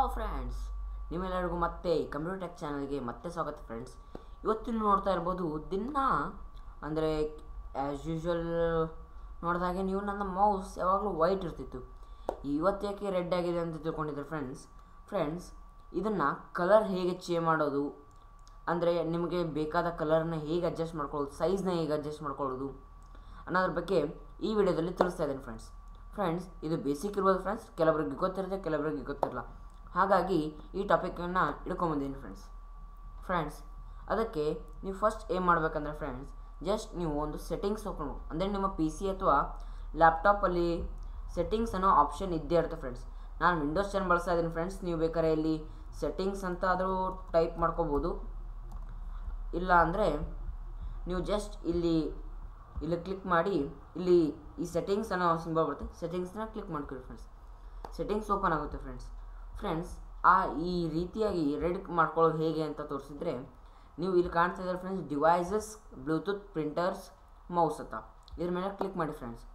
friends ನಿಮ್ಮೆಲ್ಲರಿಗೂ ಮತ್ತೆ computer tech ಚಾನಲ್ಗೆ ಮತ್ತೆ ಸ್ವಾಗತ ಫ್ರೆಂಡ್ಸ್ ಇವತ್ತಿನ ನೋಡ್ತಾ ಇರ್ಬೋದು ದಿನ ಅಂದರೆ ಆ್ಯಸ್ ಯೂಶ್ವಲ್ ನೋಡಿದಾಗೆ ನೀವು ನನ್ನ ಮೌಸ್ ಯಾವಾಗಲೂ ವೈಟ್ ಇರ್ತಿತ್ತು ಇವತ್ತು ಯಾಕೆ ರೆಡ್ ಆಗಿದೆ ಅಂತ ತಿಳ್ಕೊಂಡಿದ್ರೆ ಫ್ರೆಂಡ್ಸ್ ಫ್ರೆಂಡ್ಸ್ ಇದನ್ನು ಕಲರ್ ಹೇಗೆ ಚೇಂಜ್ ಮಾಡೋದು ಅಂದರೆ ನಿಮಗೆ ಬೇಕಾದ ಕಲರ್ನ ಹೇಗೆ ಅಡ್ಜಸ್ಟ್ ಮಾಡ್ಕೊಳ್ಳೋದು ಸೈಜ್ನ ಹೇಗೆ ಅಡ್ಜಸ್ಟ್ ಮಾಡ್ಕೊಳ್ಳೋದು ಅನ್ನೋದ್ರ ಬಗ್ಗೆ ಈ ವಿಡಿಯೋದಲ್ಲಿ ತಿಳಿಸ್ತಾ ಇದ್ದೀನಿ ಫ್ರೆಂಡ್ಸ್ ಫ್ರೆಂಡ್ಸ್ ಇದು ಬೇಸಿಕ್ ಇರ್ಬೋದು ಫ್ರೆಂಡ್ಸ್ ಕೆಲವರಿಗೆ ಗೊತ್ತಿರುತ್ತೆ ಕೆಲವರಿಗೆ ಗೊತ್ತಿರಲ್ಲ ಹಾಗಾಗಿ ಈ ಟಾಪಿಕನ್ನು ಹಿಡ್ಕೊಂಬಂದಿದ್ದೀನಿ ಫ್ರೆಂಡ್ಸ್ ಫ್ರೆಂಡ್ಸ್ ಅದಕ್ಕೆ ನೀವು ಫಸ್ಟ್ ಏನು ಮಾಡಬೇಕಂದ್ರೆ ಫ್ರೆಂಡ್ಸ್ ಜಸ್ಟ್ ನೀವು ಒಂದು ಸೆಟ್ಟಿಂಗ್ಸ್ ಓಪನ್ ಅಂದರೆ ನಿಮ್ಮ ಪಿ ಸಿ ಅಥವಾ ಲ್ಯಾಪ್ಟಾಪಲ್ಲಿ ಸೆಟ್ಟಿಂಗ್ಸ್ ಅನ್ನೋ ಆಪ್ಷನ್ ಇದ್ದೇ ಇರುತ್ತೆ ಫ್ರೆಂಡ್ಸ್ ನಾನು ವಿಂಡೋಸ್ ಟೆನ್ ಬಳಸ್ತಾ ಇದ್ದೀನಿ ಫ್ರೆಂಡ್ಸ್ ನೀವು ಬೇಕಾದ್ರೆ ಇಲ್ಲಿ ಸೆಟ್ಟಿಂಗ್ಸ್ ಅಂತ ಆದರೂ ಟೈಪ್ ಮಾಡ್ಕೋಬೋದು ಇಲ್ಲ ಅಂದರೆ ನೀವು ಜಸ್ಟ್ ಇಲ್ಲಿ ಇಲ್ಲಿ ಕ್ಲಿಕ್ ಮಾಡಿ ಇಲ್ಲಿ ಈ ಸೆಟ್ಟಿಂಗ್ಸ್ ಅನ್ನೋ ಸಿಂಬಲ್ ಬರುತ್ತೆ ಸೆಟ್ಟಿಂಗ್ಸ್ನ ಕ್ಲಿಕ್ ಮಾಡ್ಕೊಳ್ಳಿ ಫ್ರೆಂಡ್ಸ್ ಸೆಟ್ಟಿಂಗ್ಸ್ ಓಪನ್ ಆಗುತ್ತೆ ಫ್ರೆಂಡ್ಸ್ ಫ್ರೆಂಡ್ಸ್ ಆ ಈ ರೀತಿಯಾಗಿ ರೆಡ್ ಮಾಡ್ಕೊಳ್ಳೋದು ಹೇಗೆ ಅಂತ ತೋರಿಸಿದ್ರೆ ನೀವು ಇಲ್ಲಿ ಕಾಣ್ತಾ ಇದ್ದಾರೆ friends devices bluetooth printers mouse ಅಂತ ಇದ್ರ ಮೇಲೆ ಕ್ಲಿಕ್ ಮಾಡಿ ಫ್ರೆಂಡ್ಸ್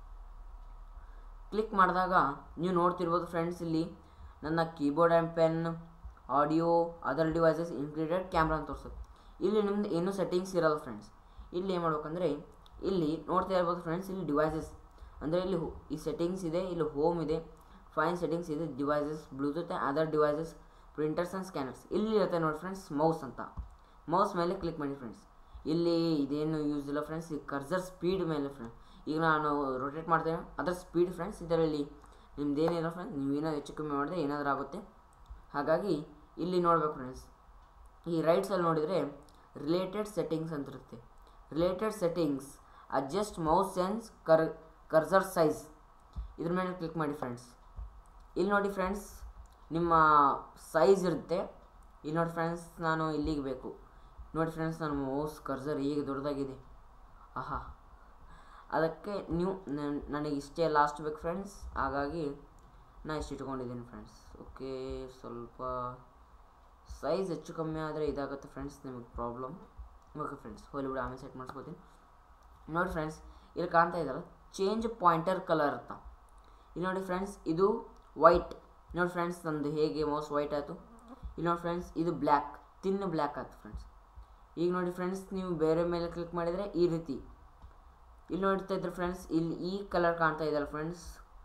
ಕ್ಲಿಕ್ ಮಾಡಿದಾಗ ನೀವು ನೋಡ್ತಿರ್ಬೋದು ಫ್ರೆಂಡ್ಸ್ ಇಲ್ಲಿ ನನ್ನ keyboard and pen audio other devices included camera ಅಂತ ತೋರಿಸುತ್ತೆ ಇಲ್ಲಿ ನಿಮ್ದು ಏನೂ ಸೆಟ್ಟಿಂಗ್ಸ್ ಇರಲ್ಲ ಫ್ರೆಂಡ್ಸ್ ಇಲ್ಲಿ ಏನು ಮಾಡ್ಬೇಕಂದ್ರೆ ಇಲ್ಲಿ ನೋಡ್ತಾ ಇರ್ಬೋದು ಫ್ರೆಂಡ್ಸ್ ಇಲ್ಲಿ ಡಿವೈಸಸ್ ಅಂದರೆ ಇಲ್ಲಿ ಹೋ- ಈ ಸೆಟ್ಟಿಂಗ್ಸ್ ಇದೆ ಇಲ್ಲಿ ಹೋಮ್ ಇದೆ ಫೈನ್ ಸೆಟ್ಟಿಂಗ್ಸ್ ಇದೆ devices bluetooth other devices printers and scanners ಇಲ್ಲಿ ಇರುತ್ತೆ ನೋಡಿ ಫ್ರೆಂಡ್ಸ್ ಮೌಸ್ ಅಂತ ಮೌಸ್ ಮೇಲೆ ಕ್ಲಿಕ್ ಮಾಡಿ ಫ್ರೆಂಡ್ಸ್ ಇಲ್ಲಿ ಇದೇನು ಯೂಸ್ ಇಲ್ಲ ಫ್ರೆಂಡ್ಸ್ ಈ ಕರ್ಸರ್ ಸ್ಪೀಡ್ ಮೇಲೆ ಫ್ರೆಂಡ್ಸ್ ಈಗ ನಾನು ರೊಟೇಟ್ ಮಾಡ್ತೇನೆ ಅದರ ಸ್ಪೀಡ್ ಫ್ರೆಂಡ್ಸ್ ಇದರಲ್ಲಿ ನಿಮ್ದು ಏನಿಲ್ಲ ಫ್ರೆಂಡ್ಸ್ ನೀವು ಏನಾದ್ರು ಹೆಚ್ಚು ಕಮ್ಮಿ ಮಾಡಿದ್ರೆ ಏನಾದರೂ ಆಗುತ್ತೆ ಹಾಗಾಗಿ ಇಲ್ಲಿ ನೋಡ್ಬೇಕು ಫ್ರೆಂಡ್ಸ್ ಈ ರೈಟ್ ಸೈಡ್ ನೋಡಿದರೆ ರಿಲೇಟೆಡ್ ಸೆಟ್ಟಿಂಗ್ಸ್ ಅಂತ ಇರುತ್ತೆ related settings adjust mouse sense cur cursor size ಇದ್ರ ಮೇಲೆ ಕ್ಲಿಕ್ ಮಾಡಿ ಫ್ರೆಂಡ್ಸ್ ಇಲ್ಲಿ ನೋಡಿ ಫ್ರೆಂಡ್ಸ್ ನಿಮ್ಮ ಸೈಜ್ ಇರುತ್ತೆ ಇಲ್ಲಿ ನೋಡಿ ಫ್ರೆಂಡ್ಸ್ ನಾನು ಇಲ್ಲಿಗೆ ಬೇಕು ನೋಡಿ ಫ್ರೆಂಡ್ಸ್ ನನ್ನ ಮೌಸ್ ಕರ್ಸರ್ ಹೇಗೆ ದೊಡ್ಡದಾಗಿದೆ ಆಹಾ ಅದಕ್ಕೆ ನೀವು ನನ್- ನನಗೆ ಇಷ್ಟೇ ಲಾಸ್ಟ್ ಬೇಕು ಫ್ರೆಂಡ್ಸ್ ಹಾಗಾಗಿ ನಾ ಇಷ್ಟು ಇಟ್ಕೊಂಡಿದ್ದೀನಿ ಫ್ರೆಂಡ್ಸ್ ಓಕೆ ಸ್ವಲ್ಪ ಸೈಜ್ ಹೆಚ್ಚು ಕಮ್ಮಿ ಆದರೆ ಇದಾಗುತ್ತೆ ಫ್ರೆಂಡ್ಸ್ ನಿಮಗೆ ಪ್ರಾಬ್ಲಮ್ ಓಕೆ ಫ್ರೆಂಡ್ಸ್ ಹೋಲಿ ಬಿಡು ಆಮೇಲೆ ಸೆಟ್ ಮಾಡಿಸ್ಕೋತೀನಿ ನೋಡಿ ಫ್ರೆಂಡ್ಸ್ ಇಲ್ಲಿ ಕಾಣ್ತಾ ಇದ್ದಲ್ಲ ಚೇಂಜ್ ಪಾಯಿಂಟರ್ ಕಲರ್ ಅಂತ ಇಲ್ಲಿ ನೋಡಿ ಫ್ರೆಂಡ್ಸ್ ಇದು ವೈಟ್ ನೋಡಿ ಫ್ರೆಂಡ್ಸ್ ನಂದು ಹೇಗೆ ಮೌಸ್ ವೈಟ್ ಆಯಿತು ಇಲ್ಲಿ ನೋಡಿ ಫ್ರೆಂಡ್ಸ್ ಇದು ಬ್ಲ್ಯಾಕ್ ತಿನ್ ಬ್ಲ್ಯಾಕ್ ಆಯ್ತು ಫ್ರೆಂಡ್ಸ್ ಈಗ ನೋಡಿ ಫ್ರೆಂಡ್ಸ್ ನೀವು ಬೇರೆ ಮೇಲೆ ಕ್ಲಿಕ್ ಮಾಡಿದರೆ ಈ ರೀತಿ ಇಲ್ಲಿ ನೋಡ್ತಾ ಇದ್ರೆ ಫ್ರೆಂಡ್ಸ್ ಇಲ್ಲಿ ಈ ಕಲರ್ ಕಾಣ್ತಾ ಇದೆಯಲ್ಲ ಫ್ರೆಂಡ್ಸ್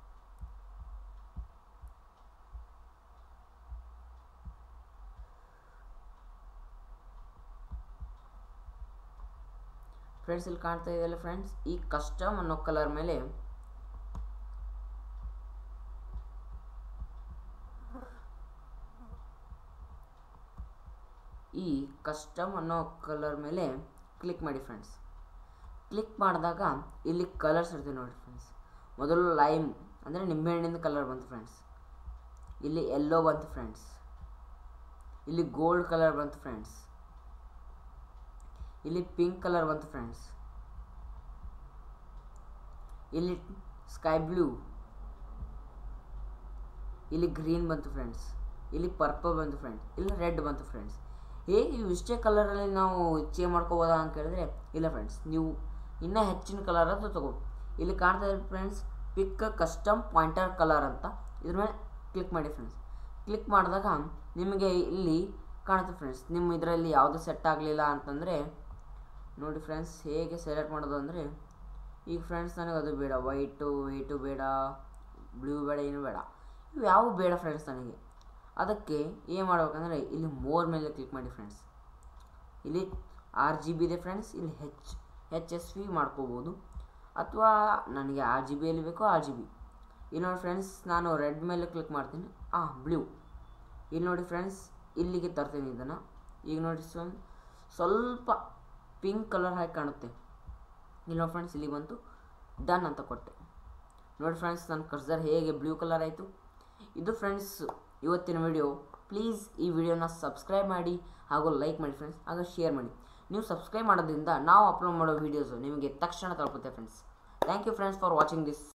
ಫ್ರೆಂಡ್ಸ್ ಇಲ್ಲಿ ಕಾಣ್ತಾ ಇದೆಯಲ್ಲ ಫ್ರೆಂಡ್ಸ್ ಈ ಕಸ್ಟಮ್ ಅನ್ನೋ ಕಲರ್ ಮೇಲೆ ಈ ಕಸ್ಟಮ್ ಅನ್ನೋ ಕಲರ್ ಮೇಲೆ ಕ್ಲಿಕ್ ಮಾಡಿ ಫ್ರೆಂಡ್ಸ್ ಕ್ಲಿಕ್ ಮಾಡಿದಾಗ ಇಲ್ಲಿ ಕಲರ್ಸ್ ಇರ್ತದೆ ನೋಡಿ ಫ್ರೆಂಡ್ಸ್ ಮೊದಲು ಲೈಮ್ ಅಂದರೆ ನಿಂಬೆಹಣ್ಣಿನ ಕಲರ್ ಬಂತು ಫ್ರೆಂಡ್ಸ್ ಇಲ್ಲಿ ಎಲ್ಲೋ ಬಂತು ಫ್ರೆಂಡ್ಸ್ ಇಲ್ಲಿ ಗೋಲ್ಡ್ ಕಲರ್ ಬಂತು ಫ್ರೆಂಡ್ಸ್ ಇಲ್ಲಿ ಪಿಂಕ್ ಕಲರ್ ಬಂತು ಫ್ರೆಂಡ್ಸ್ ಇಲ್ಲಿ ಸ್ಕೈ ಬ್ಲೂ ಇಲ್ಲಿ ಗ್ರೀನ್ ಬಂತು ಫ್ರೆಂಡ್ಸ್ ಇಲ್ಲಿ ಪರ್ಪಲ್ ಬಂತು ಫ್ರೆಂಡ್ಸ್ ಇಲ್ಲಿ ರೆಡ್ ಬಂತು ಫ್ರೆಂಡ್ಸ್ ಹೇಗೆ ಇವು ಇಷ್ಟೇ ಕಲರಲ್ಲಿ ನಾವು ಚೇಂಜ್ ಮಾಡ್ಕೋಬೋದಾ ಅಂತ ಕೇಳಿದ್ರೆ ಇಲ್ಲ ಫ್ರೆಂಡ್ಸ್ ನೀವು ಇನ್ನೂ ಹೆಚ್ಚಿನ ಕಲರ್ ಅಂತ ತಗೋ ಇಲ್ಲಿ ಕಾಣ್ತಾ ಇದೆ friends pick custom pointer colour ಅಂತ ಇದ್ರ ಮೇಲೆ ಕ್ಲಿಕ್ ಮಾಡಿ ಫ್ರೆಂಡ್ಸ್ ಕ್ಲಿಕ್ ಮಾಡಿದಾಗ ನಿಮಗೆ ಇಲ್ಲಿ ಕಾಣುತ್ತೆ ಫ್ರೆಂಡ್ಸ್ ನಿಮ್ಮ ಇದರಲ್ಲಿ ಯಾವುದು ಸೆಟ್ ಆಗಲಿಲ್ಲ ಅಂತಂದರೆ ನೋಡಿ ಫ್ರೆಂಡ್ಸ್ ಹೇಗೆ ಸೆಲೆಕ್ಟ್ ಮಾಡೋದು ಅಂದರೆ ಈಗ ಫ್ರೆಂಡ್ಸ್ ನನಗೆ ಅದು ಬೇಡ ವೈಟು ವೈಟು ಬೇಡ ಬ್ಲೂ ಬೇಡ ಏನು ಬೇಡ ಇವು ಯಾವ ಬೇಡ ಫ್ರೆಂಡ್ಸ್ ನನಗೆ ಅದಕ್ಕೆ ಏನು ಮಾಡ್ಬೇಕಂದ್ರೆ ಇಲ್ಲಿ ಮೋರ್ ಮೇಲೆ ಕ್ಲಿಕ್ ಮಾಡಿ ಫ್ರೆಂಡ್ಸ್ ಇಲ್ಲಿ ಆರ್ ಜಿ ಬಿ ಇದೆ ಫ್ರೆಂಡ್ಸ್ ಇಲ್ಲಿ ಹೆಚ್ ಹೆಚ್ ಎಸ್ ವಿ ಮಾಡ್ಕೋಬೋದು ಅಥವಾ ನನಗೆ ಆರ್ ಜಿ ಬಿಯಲ್ಲಿ ಬೇಕೋ ಆರ್ ಜಿ ಬಿ ಇಲ್ಲಿ ನೋಡಿ ಫ್ರೆಂಡ್ಸ್ ನಾನು ರೆಡ್ ಮೇಲೆ ಕ್ಲಿಕ್ ಮಾಡ್ತೀನಿ ಆ ಬ್ಲೂ ಇಲ್ಲಿ ನೋಡಿ ಫ್ರೆಂಡ್ಸ್ ಇಲ್ಲಿಗೆ ತರ್ತೀನಿ ಇದನ್ನು ಈಗ ನೋಡಿ ಸ್ವ- ಸ್ವಲ್ಪ ಪಿಂಕ್ ಕಲರ್ ಹಾಕಿ ಕಾಣುತ್ತೆ ಇಲ್ಲಿ ನೋಡಿ ಫ್ರೆಂಡ್ಸ್ ಇಲ್ಲಿ ಬಂತು ಡನ್ ಅಂತ ಕೊಟ್ಟೆ ನೋಡಿ ಫ್ರೆಂಡ್ಸ್ ನನ್ನ ಕರ್ಸರ್ ಹೇಗೆ ಬ್ಲೂ ಕಲರ್ ಆಯಿತು ಇದು ಫ್ರೆಂಡ್ಸ್ ಇವತ್ತಿನ ವಿಡಿಯೋ ಪ್ಲೀಸ್ ಈ ವಿಡಿಯೋನ ಸಬ್ಸ್ಕ್ರೈಬ್ ಮಾಡಿ ಹಾಗೂ ಲೈಕ್ ಮಾಡಿ ಫ್ರೆಂಡ್ಸ್ ಹಾಗೂ ಶೇರ್ ಮಾಡಿ ನೀವು ಸಬ್ಸ್ಕ್ರೈಬ್ ಮಾಡೋದ್ರಿಂದ ನಾವು ಅಪ್ಲೋಡ್ ಮಾಡೋ ವೀಡಿಯೋಸು ನಿಮಗೆ ತಕ್ಷಣ ತಲುಪುತ್ತೆ friends thank you friends for watching this